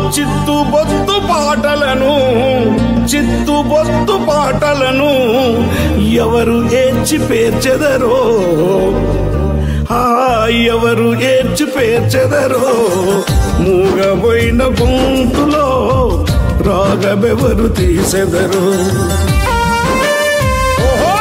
చిత్తు బొత్తు పాటలను చిత్తు బొత్తు పాటలను ఎవరు ఏడ్చి పేర్చెదరో ఆ ఎవరు ఏడ్చి పేర్చెదరో మూగబోయిన గొంతులో రాగమెవరు తీసెదరు ఓహో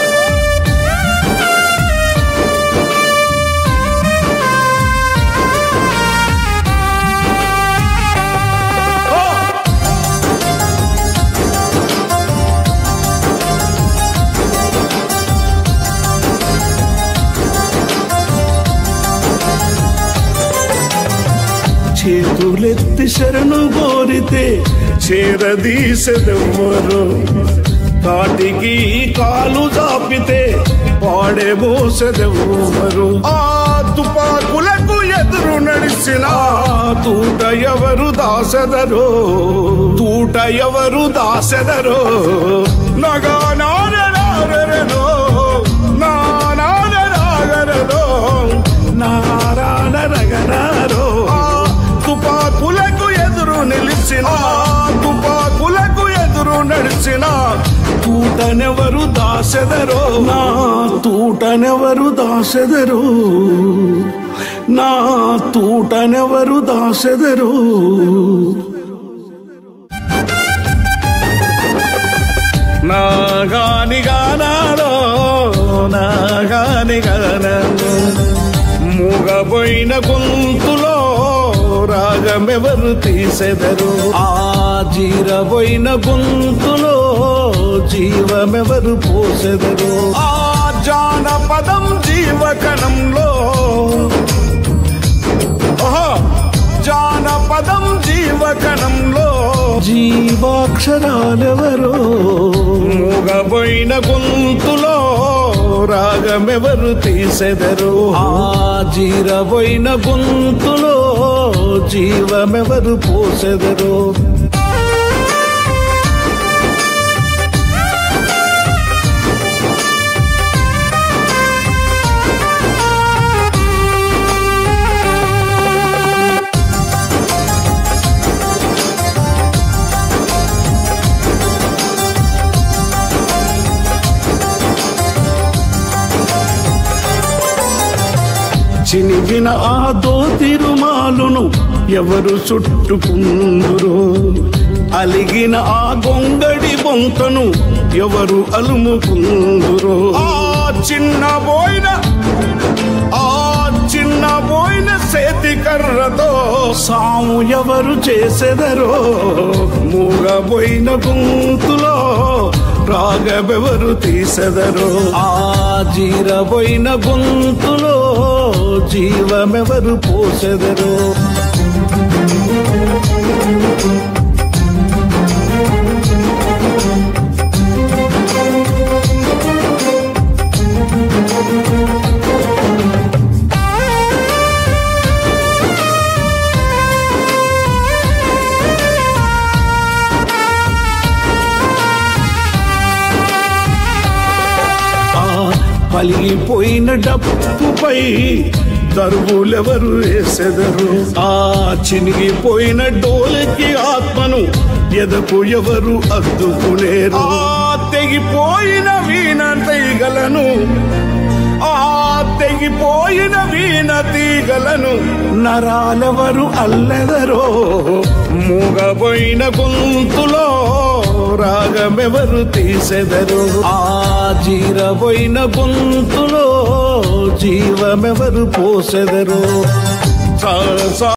చేతులెత్తి శరణు కోరితే చేరదీసెదెవ్వరు కాటికి కాలు చాపితే పాడే మోసెదెవ్వరు ఆ తుపాకులకు ఎదురు నడిచిన తూట ఎవరు దాసెదరో తూట ఎవరు దాసెదరో నగా నారనో నా నారనో నారాయణ రగనారో తుపాకులకు ఎదురు నిలిచిన తుపాకులకు ఎదురు నడిచిన తూటనెవరు దాసెదరో నా తూటనెవరు దాసెదరు నా తూటనెవరు దాసెదరు నాగాని గానాలో నాగాని గానాలో మూగబోయిన గొంతులో రాగమెవరు తీసెదరు ఆ జీరబోయిన గొంతులో జీవమెవరు పోసెదరు ఆ జానపదం జీవకణంలో ఓహో జానపదం జీవకణంలో జీవాక్షరాలెవరో మూగబోయిన గొంతులో రాగమెవరు తీసెదరు ఆ జీరబోయిన గొంతులో జీవమెవరు పోసెదరు చినిగిన ఆ దోతిరుమాలును ఎవరు చుట్టుకుందురో అలిగిన ఆ గొంగడి బొంతను ఎవరు అలుముకుందురో ఆ చిన్న బోయిన ఆ చిన్న బోయిన సేతి కర్రతో సాము ఎవరు చేసెదరో మూగబోయిన గొంతులో రాగబెవరు తీసెదరో ఆ జీరబోయిన గొంతులో జీవమెవరు పోసెదరో ఆ పలిగిపోయిన డప్పుపై దరువులెవరు వేసెదరు ఆ చినిగిపోయిన డోలకి ఆత్మను ఎదకు ఎవరు అద్దుకునేరు ఆ తెగిపోయిన వీణ తీగలను ఆ తెగిపోయిన వీణ తీగలను నరాలెవరు అల్లెదరో మూగబోయిన గొంతులో రాగమెవరు తీసెదరు ఆ జీరబోయిన గొంతులో జీవమెవరు పోసెదరు సా- సా-